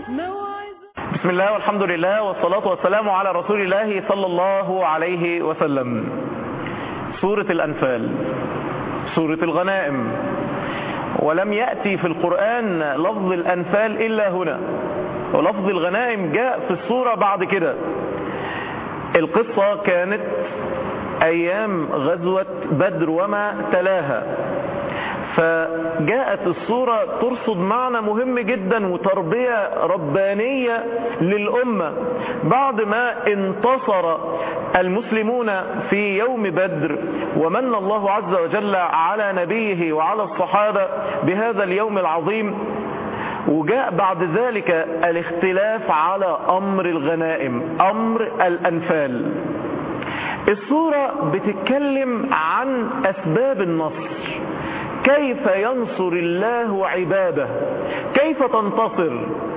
بسم الله والحمد لله والصلاة والسلام على رسول الله صلى الله عليه وسلم سورة الأنفال سورة الغنائم ولم يأتي في القرآن لفظ الأنفال إلا هنا ولفظ الغنائم جاء في السورة بعد كده القصة كانت أيام غزوة بدر وما تلاها فجاءت الصورة ترصد معنى مهم جدا وتربية ربانية للأمة بعد ما انتصر المسلمون في يوم بدر ومن الله عز وجل على نبيه وعلى الصحابة بهذا اليوم العظيم وجاء بعد ذلك الاختلاف على أمر الغنائم أمر الأنفال الصورة بتتكلم عن أسباب النصر كيف ينصر الله عباده كيف تنتصر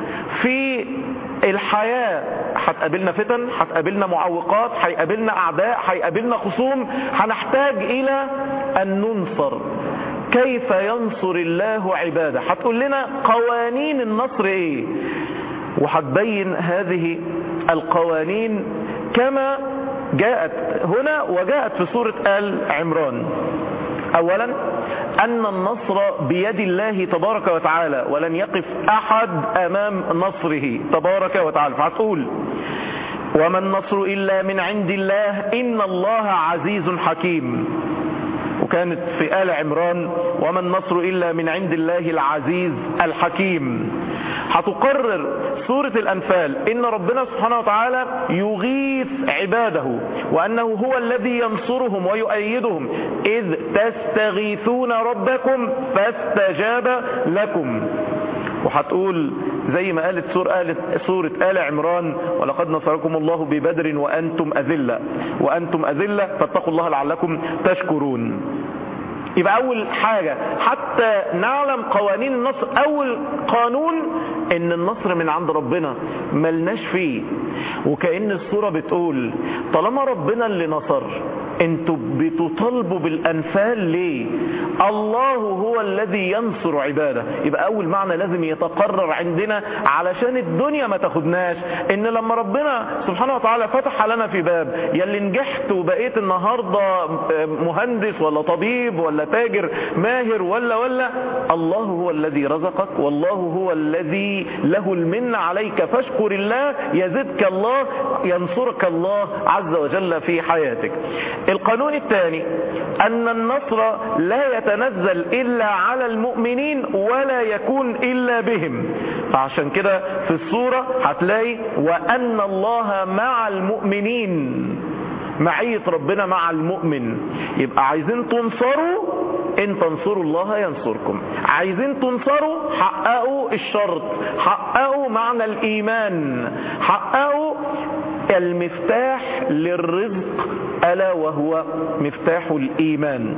في الحياة هتقابلنا فتن هتقابلنا معوقات هيقابلنا أعداء هيقابلنا خصوم هنحتاج إلى أن ننصر كيف ينصر الله عباده هتقول لنا قوانين النصر ايه وهتبين هذه القوانين كما جاءت هنا وجاءت في سورة آل عمران أولا أن النصر بيد الله تبارك وتعالى ولن يقف أحد أمام نصره تبارك وتعالى فهتقول وما النصر إلا من عند الله إن الله عزيز حكيم وكانت في آل عمران وما النصر إلا من عند الله العزيز الحكيم هتقرر سورة الأنفال إن ربنا سبحانه وتعالى يغيث عباده وأنه هو الذي ينصرهم ويؤيدهم إذ تستغيثون ربكم فاستجاب لكم وهتقول زي ما قالت سورة, قالت سورة آل عمران ولقد نصركم الله ببدر وأنتم أذلة وأنتم أذلة فاتقوا الله لعلكم تشكرون يبقى أول حاجة حتى نعلم قوانين النصر أول قانون إن النصر من عند ربنا ملناش فيه وكأن الصورة بتقول طالما ربنا اللي نصر انتوا بتطالبوا بالأنفال ليه الله هو الذي ينصر عباده يبقى أول معنى لازم يتقرر عندنا علشان الدنيا ما تاخدناش إن لما ربنا سبحانه وتعالى فتح لنا في باب يلي نجحت وبقيت النهاردة مهندس ولا طبيب ولا تاجر ماهر ولا ولا الله هو الذي رزقك والله هو الذي له المن عليك فاشكر الله يزدك الله ينصرك الله عز وجل في حياتك القانون الثاني أن النصر لا يتنزل إلا على المؤمنين ولا يكون إلا بهم فعشان كده في الصورة هتلاقي وأن الله مع المؤمنين معية ربنا مع المؤمن يبقى عايزين تنصروا ان تنصروا الله ينصركم عايزين تنصروا حققوا الشرط حققوا معنى الايمان حققوا المفتاح للرزق الا وهو مفتاح الايمان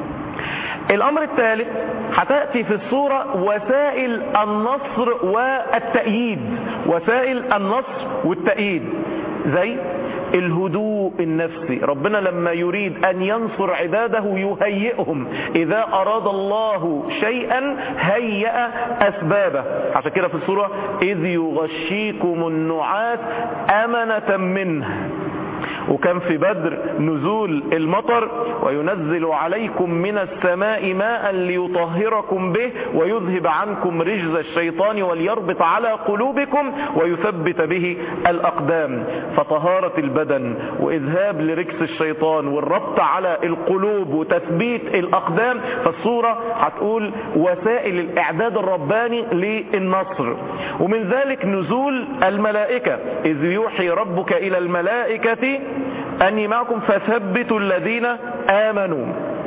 الامر الثالث هتأتي في الصورة وسائل النصر والتأييد وسائل النصر والتأييد زي الهدوء النفسي ربنا لما يريد أن ينصر عباده يهيئهم إذا أراد الله شيئا هيأ أسبابه عشان كده في السورة إذ يغشيكم النعاس أمنة منه وكان في بدر نزول المطر وينزل عليكم من السماء ماء ليطهركم به ويذهب عنكم رجز الشيطان وليربط على قلوبكم ويثبت به الأقدام فطهارة البدن وإذهاب لرجس الشيطان والربط على القلوب وتثبيت الأقدام فالصورة هتقول وسائل الإعداد الرباني للنصر ومن ذلك نزول الملائكة إذ يوحي ربك إلى الملائكة أني معكم فثبتوا الذين آمنوا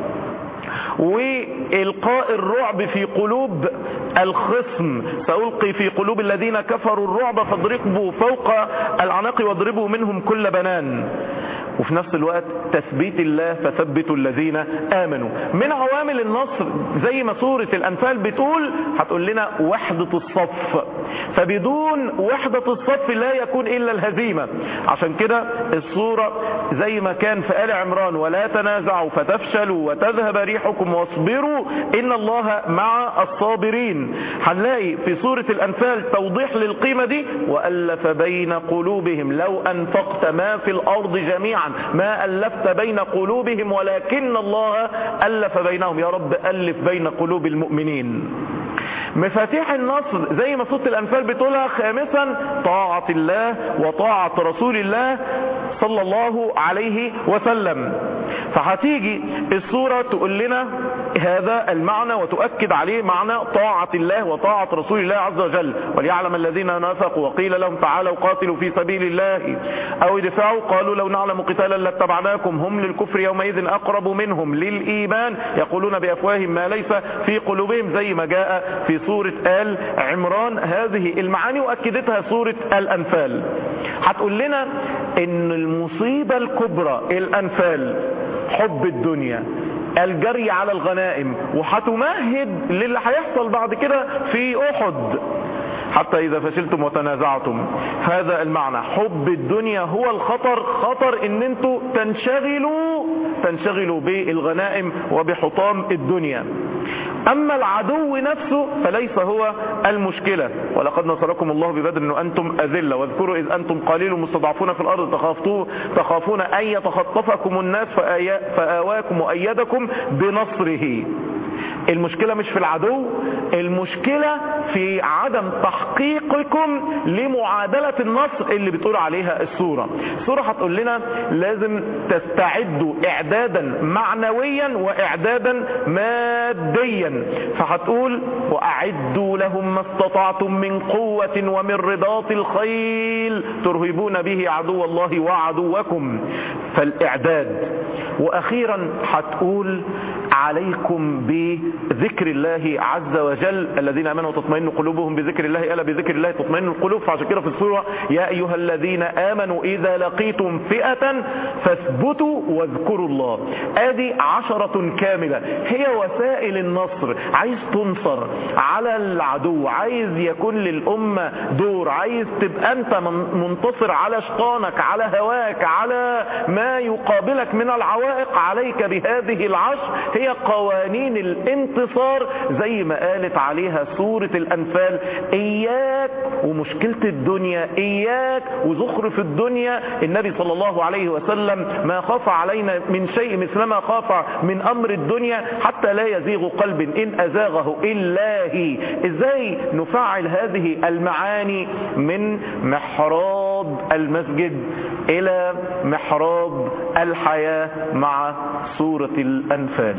وإلقاء الرعب في قلوب الخصم سألقي في قلوب الذين كفروا الرعب فاضربوا فوق العناق واضربوا منهم كل بنان وفي نفس الوقت تثبيت الله فثبتوا الذين آمنوا من عوامل النصر زي ما سورة الأنفال بتقول هتقول لنا وحدة الصف فبدون وحدة الصف لا يكون إلا الهزيمة عشان كده الصورة زي ما كان في آل عمران ولا تنازعوا فتفشلوا وتذهب ريحكم واصبروا إن الله مع الصابرين هنلاقي في سورة الأنفال توضيح للقيمة دي وألف بين قلوبهم لو أنفقت ما في الأرض جميعا ما ألفت بين قلوبهم ولكن الله ألف بينهم يا رب ألف بين قلوب المؤمنين مفاتيح النصر زي ما سورة الأنفال بتقولها خامسا طاعة الله وطاعة رسول الله صلى الله عليه وسلم فهتيجي السورة تقول لنا هذا المعنى وتؤكد عليه معنى طاعة الله وطاعة رسول الله عز وجل وليعلم الذين نافقوا وقيل لهم تعالوا قاتلوا في سبيل الله أو ادفعوا قالوا لو نعلم قتالا لاتبعناكم هم للكفر يومئذ أقرب منهم للإيمان يقولون بأفواههم ما ليس في قلوبهم زي ما جاء في سورة آل عمران هذه المعاني وأكدتها سورة الأنفال هتقول لنا ان المصيبة الكبرى الأنفال حب الدنيا الجري على الغنائم وهتمهد للي هيحصل بعد كده في أحد حتى إذا فشلتم وتنازعتم هذا المعنى حب الدنيا هو الخطر خطر ان انتوا تنشغلوا تنشغلوا بالغنائم وبحطام الدنيا أما العدو نفسه فليس هو المشكلة ولقد نصركم الله ببدر وأنتم أذلة واذكروا إذ أنتم قليل مستضعفون في الأرض تخافتوا تخافون أن يتخطفكم الناس فآواكم وأيدكم بنصره المشكلة مش في العدو المشكلة في عدم تحقيقكم لمعادلة النصر اللي بتقول عليها السورة السورة هتقول لنا لازم تستعدوا اعدادا معنويا واعدادا ماديا فهتقول واعدوا لهم ما استطعتم من قوة ومن رباط الخيل ترهبون به عدو الله وعدوكم فالاعداد واخيرا هتقول عليكم بذكر الله عز وجل الذين امنوا تطمئن قلوبهم بذكر الله الا بذكر الله تطمئن القلوب فعشان كده في السوره يا ايها الذين امنوا اذا لقيتم فئه فاثبتوا واذكروا الله ادي عشرة كاملة هي وسائل النصر عايز تنصر على العدو عايز يكون للأمة دور عايز تبقى انت منتصر على شيطانك على هواك على ما يقابلك من العوائق عليك بهذه العشر هي قوانين الانتصار زي ما قالت عليها سورة الأنفال إياك ومشكلة الدنيا إياك وزخرف الدنيا النبي صلى الله عليه وسلم ما خاف علينا من شيء مثلما خاف من أمر الدنيا حتى لا يزيغ قلب إن أزاغه إلا هي إزاي نفعل هذه المعاني من محراب المسجد إلى محراب الحياة مع سورة الأنفال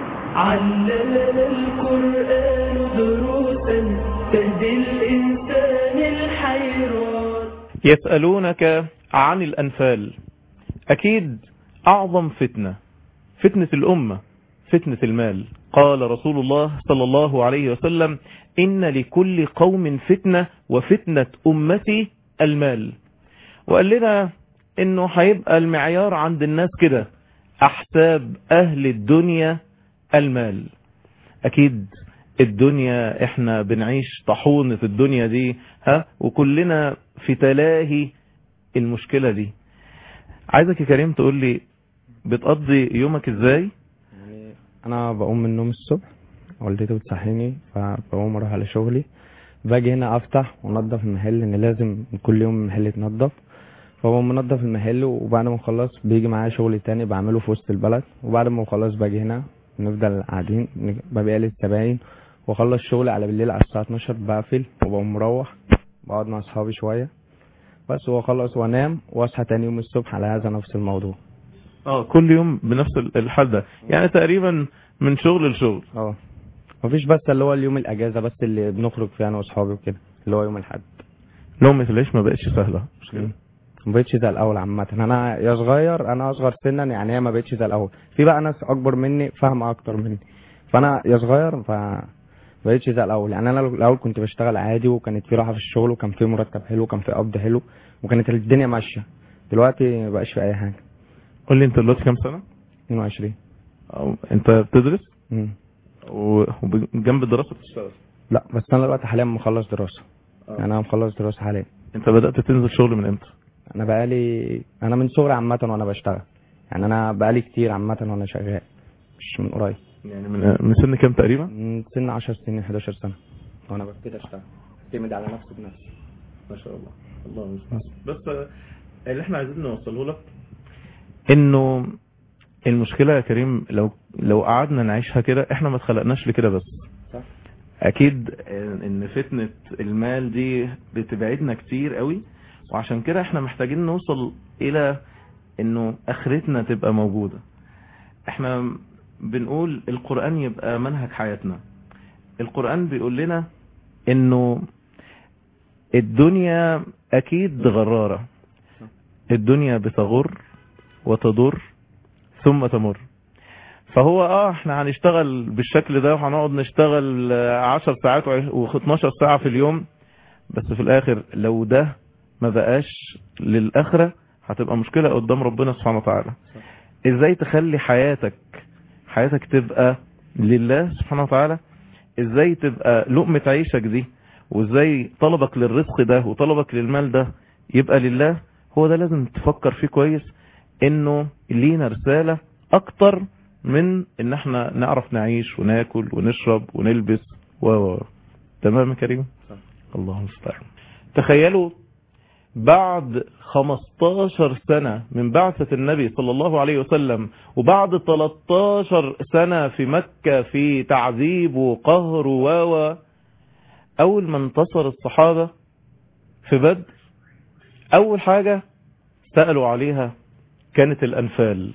علمنا القرآن دروسا تهدي الإنسان الحيران يسألونك عن الأنفال أكيد أعظم فتنة فتنة الأمة فتنة المال قال رسول الله صلى الله عليه وسلم إن لكل قوم فتنة وفتنة أمتي المال وقال لنا إنه هيبقى المعيار عند الناس كده أحساب أهل الدنيا المال أكيد الدنيا احنا بنعيش طاحونة الدنيا دي ها وكلنا في تلاهي المشكلة دي عايزك يا كريم تقول لي بتقضي يومك ازاي يعني انا بقوم من النوم الصبح والدتي بتصحيني فبقوم اروح على شغلي باجي هنا افتح وانضف المحل ان لازم كل يوم المحل يتنضف فبقوم منضف المحل وبعد ما اخلص بيجي معايا شغل تاني بعمله في وسط البلد وبعد ما اخلص باجي هنا نفضل قاعدين ببيع للزباين واخلص شغلي على بالليل على الساعه 12 بقفل وبقوم مروح بقعد مع اصحابي شويه بس واخلص وانام واصحى تاني يوم الصبح على هذا نفس الموضوع اه كل يوم بنفس الحال ده يعني تقريبا من شغل لشغل اه مفيش بس اللي هو اليوم الاجازه بس اللي بنخرج فيه انا واصحابي وكده اللي هو يوم الاحد لقمة العيش ما بقتش سهلة مش كده ما بقتش زي الاول عامه انا يا صغير انا اصغر سنا يعني هي ما بقتش زي الاول في بقى ناس اكبر مني فاهمه اكتر مني فانا يا صغير ف بقتش زي الاول يعني انا الاول كنت بشتغل عادي وكانت في راحه في الشغل وكان في مرتب حلو وكان في قبض حلو وكانت الدنيا ماشيه دلوقتي ما بقاش في اي حاجه قول لي انت دلوقتي كام سنة 22 أو انت بتدرس مم. و- وجنب الدراسة بتشتغل لا بس انا دلوقتي حاليا مخلص دراسه يعني انا مخلص دراسه حاليا انت بدأت تنزل شغل من امتى انا بقالي انا من صغري عامه وانا بشتغل يعني انا بقالي كتير عامه وانا شغال مش من قريب يعني من من سن كام تقريبا من سن 10 سنين 11 سنه وانا ببتدي اشتغل اعتمد على نفسي بنفسي ما شاء الله الله المستعان بس اللي احنا عايزين نوصله لك انه المشكلة يا كريم لو لو قعدنا نعيشها كده احنا ما اتخلقناش لكده بس صح اكيد ان فتنة المال دي بتبعدنا كتير قوي وعشان كده احنا محتاجين نوصل الى انه اخرتنا تبقى موجودة احنا بنقول القرآن يبقى منهج حياتنا القرآن بيقول لنا انه الدنيا اكيد غرارة الدنيا بتغر وتضر ثم تمر فهو اه احنا هنشتغل بالشكل ده وهنقعد نشتغل آه، 10 ساعات و12 ساعة في اليوم بس في الاخر لو ده ما بقاش للاخرة هتبقى مشكلة قدام ربنا سبحانه وتعالى ازاي تخلي حياتك حياتك تبقى لله سبحانه وتعالى ازاي تبقى لقمة عيشك دي وازاي طلبك للرزق ده وطلبك للمال ده يبقى لله هو ده لازم تفكر فيه كويس انه لينا رسالة اكتر من ان احنا نعرف نعيش وناكل ونشرب ونلبس و و و. تمام يا كريم الله المستعان تخيلوا بعد 15 سنة من بعثة النبي صلى الله عليه وسلم وبعد 13 سنة في مكة في تعذيب وقهر و و أول ما انتصر الصحابة في بدر أول حاجة سألوا عليها كانت الأنفال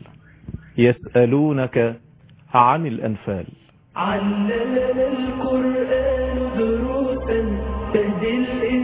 يسألونك عن الأنفال علمنا القرآن دروسا تهدي الإنسان